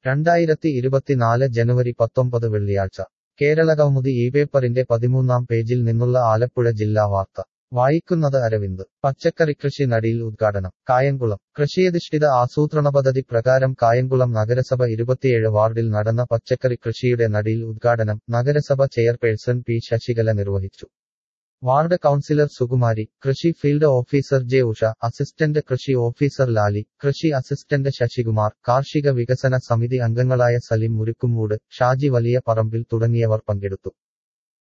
രണ്ടായിരത്തി ഇരുപത്തിനാല് ജനുവരി പത്തൊമ്പത് വെള്ളിയാഴ്ച കേരളകൗമുദി ഈ പേപ്പറിന്റെ പതിമൂന്നാം പേജിൽ നിന്നുള്ള ആലപ്പുഴ ജില്ലാ വാർത്ത വായിക്കുന്നത് അരവിന്ദ് പച്ചക്കറിക്കൃഷി നടിയിൽ ഉദ്ഘാടനം കായംകുളം കൃഷിയധിഷ്ഠിത ആസൂത്രണ പദ്ധതി പ്രകാരം കായംകുളം നഗരസഭ ഇരുപത്തിയേഴ് വാർഡിൽ നടന്ന പച്ചക്കറി കൃഷിയുടെ നടിയിൽ ഉദ്ഘാടനം നഗരസഭ ചെയർപേഴ്സൺ പി ശശികല നിർവഹിച്ചു വാർഡ് കൗൺസിലർ സുകുമാരി കൃഷി field officer J Usha assistant കൃഷി ഓഫീസർ ലാലി കൃഷി അസിസ്റ്റന്റ് ശശികുമാർ കാർഷിക വികസന സമിതി അംഗങ്ങളായ സലിം മുരുക്കുമൂട് ഷാജി വലിയ പറമ്പിൽ തുടങ്ങിയവർ പങ്കെടുത്തു